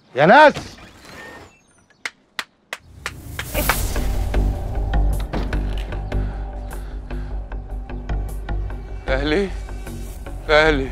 يا ناس اهلي اهلي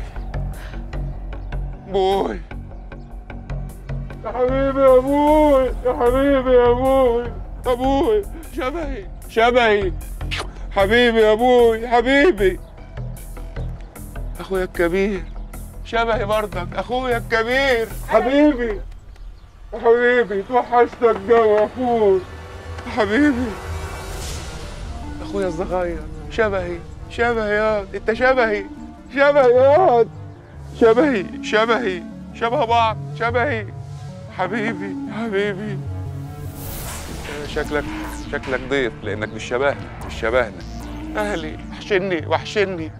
بوي يا حبيبي يا ابوي يا حبيبي يا ابوي ابوي شبهي شبهي حبيبي يا ابوي حبيبي اخويا الكبير شبهي برضك اخويا الكبير حبيبي يا حبيبي توحشتك جو يا اخوي يا حبيبي اخويا الصغير شبهي شبهي يا انت شبهي شبهي يا شبهي شبهي شبه بعض شبهي حبيبي حبيبي شكلك شكلك ضيف لانك مش شبهنا مش شبهنا اهلي وحشني وحشني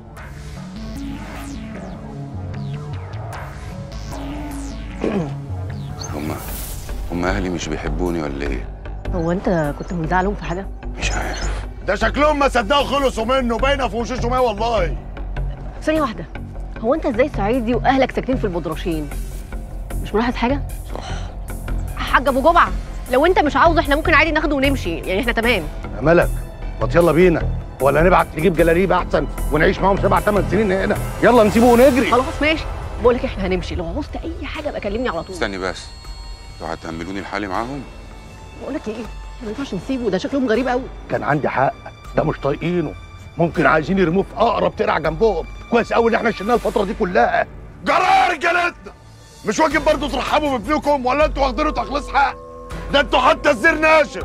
هما هما اهلي مش بيحبوني ولا ايه هو انت كنت مزعلهم في حاجه مش عارف ده شكلهم ما صدقوا خلصوا منه باينه في وشوشهم ايه والله ثانيه واحده هو انت ازاي صعيدي واهلك ساكنين في البدرشين مش ملاحظ حاجه صح حاج ابو جمعه لو انت مش عاوز احنا ممكن عادي ناخده ونمشي يعني احنا تمام يا ملك ما يلا بينا ولا نبعت نجيب جلاليب احسن ونعيش معاهم سبع ثمان سنين هنا يلا نسيبه ونجري خلاص ماشي بقول لك احنا هنمشي لو عوزت اي حاجه ابقى كلمني على طول استني بس لو هتهملوني الحالي معاهم بقول لك ايه ما ينفعش نسيبه ده شكلهم غريب قوي كان عندي حق ده مش طايقينه ممكن عايزين يرموه في اقرب ترع جنبهم كويس قوي اللي احنا شلناه الفتره دي كلها جرى يا رجالتنا مش واجب برضه ترحبوا بابنكم ولا انتوا واخدينه تخليص حق ده انتوا حتى الزر ناشف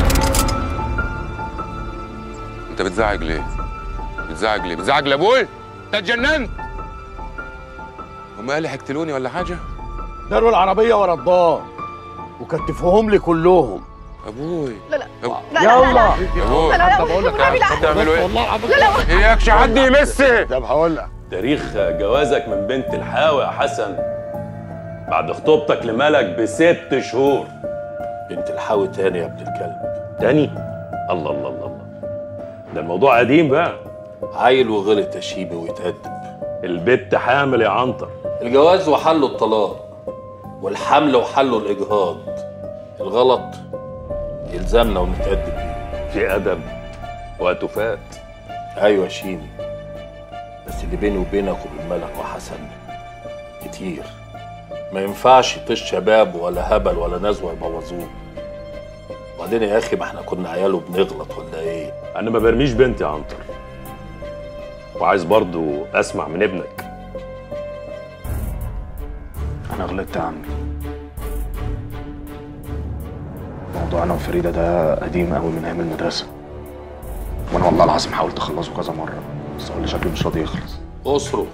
انت بتزعج ليه؟ بتزعج ليه؟ بتزعج لابوي؟ انت اتجننت هم اهلي هيقتلوني ولا حاجه؟ داروا العربيه ورا الدار وكتفوهم لي كلهم ابوي لا لا أب... لا لا لا لا ابوي لا لا طب اقول لك والنبي لا. بتعملوا ايه؟ والله العظيم لا لا اياكش حد يمسي طب هقول لك تاريخ جوازك من بنت الحاوي يا حسن بعد خطوبتك لملك بست شهور بنت الحاوي تاني يا ابن الكلب تاني الله الله الله الله ده الموضوع قديم بقى عيل وغلط يا شيبي ويتأدب البت حامل يا عنتر الجواز وحله الطلاق والحمل وحله الإجهاض الغلط يلزمنا ونتأدب بيه في ادب وقته فات أيوة يا شيمي بس اللي بيني وبينك وبين ملك وحسن كتير ما ينفعش طش شباب ولا هبل ولا نزوة يبوظوه وبعدين يا أخي ما احنا كنا عيال وبنغلط ولا إيه انا ما برميش بنتي يا عنتر وعايز برضو اسمع من ابنك انا غلطت يا عمي موضوع انا وفريده ده قديم قوي من ايام المدرسه وانا والله العظيم حاولت اخلصه كذا مره بس هو اللي شكله مش راضي يخلص أسره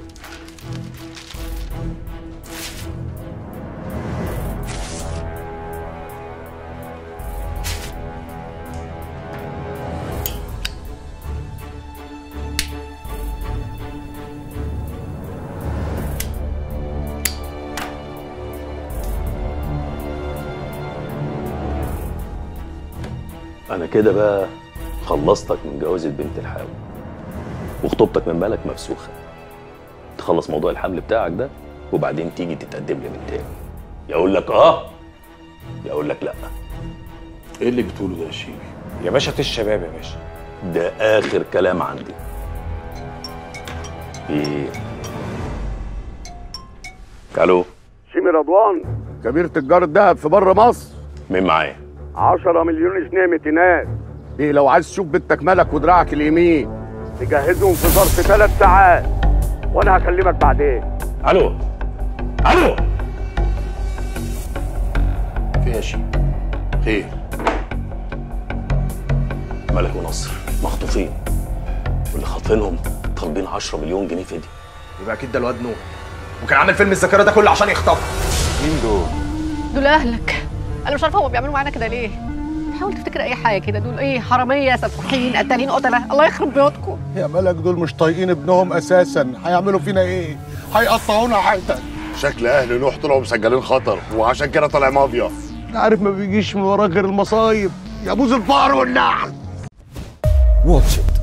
انا كده بقى خلصتك من جوازة بنت الحاوي وخطوبتك من بالك مفسوخه تخلص موضوع الحمل بتاعك ده وبعدين تيجي تتقدم لي من تاني يا اقول لك اه يا اقول لك لا إيه اللي بتقوله ده يا شيبي يا باشا تش شباب يا باشا ده اخر كلام عندي ايه الو شيمي رضوان كبير تجار الذهب في بره مصر مين معايا 10 مليون جنيه ميتينات ايه لو عايز تشوف بنتك ملك ودراعك اليمين تجهزهم في ظرف ثلاث ساعات وانا هكلمك بعدين الو الو في يا شيبي خير ملك ونصر مخطوفين واللي خاطفينهم طالبين 10 مليون جنيه فدية يبقى اكيد ده الواد نور وكان عامل فيلم الذاكره ده كله عشان يخطفه مين دول؟ دول اهلك انا مش عارفه هما بيعملوا معانا كده ليه حاول تفتكر اي حاجه كده دول ايه حراميه سفاحين قتالين قتله الله يخرب بيوتكم يا ملك دول مش طايقين ابنهم اساسا هيعملوا فينا ايه هيقطعونا حتت شكل اهل نوح طلعوا مسجلين خطر وعشان كده طالع مافيا عارف ما بيجيش من وراه غير المصايب يا بوز الفقر والنحل واتش إت